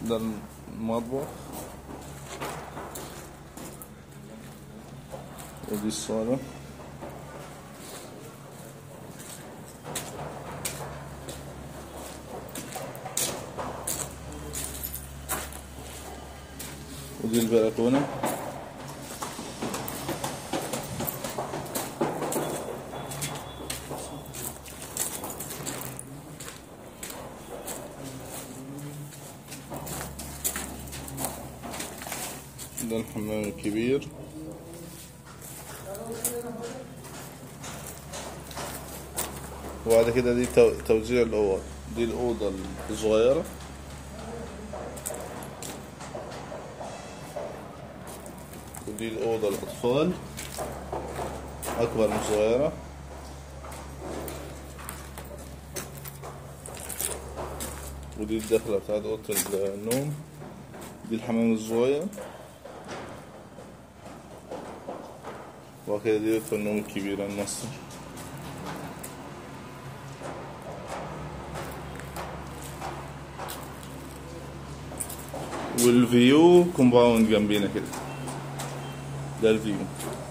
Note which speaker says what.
Speaker 1: ده المطبخ ودي الصالة ودي البلكونة ده الحمام الكبير وبعد كده دي تو- توزيع الأوض دي الأوضة الصغيرة ودي الأوضة الأطفال أكبر من صغيرة ودي الدخلة بتاعت أوضة النوم دي الحمام الصغير وكده دي أوضة النوم الكبيرة الماستر والفيو كومباوند جنبينا كده ده الفيو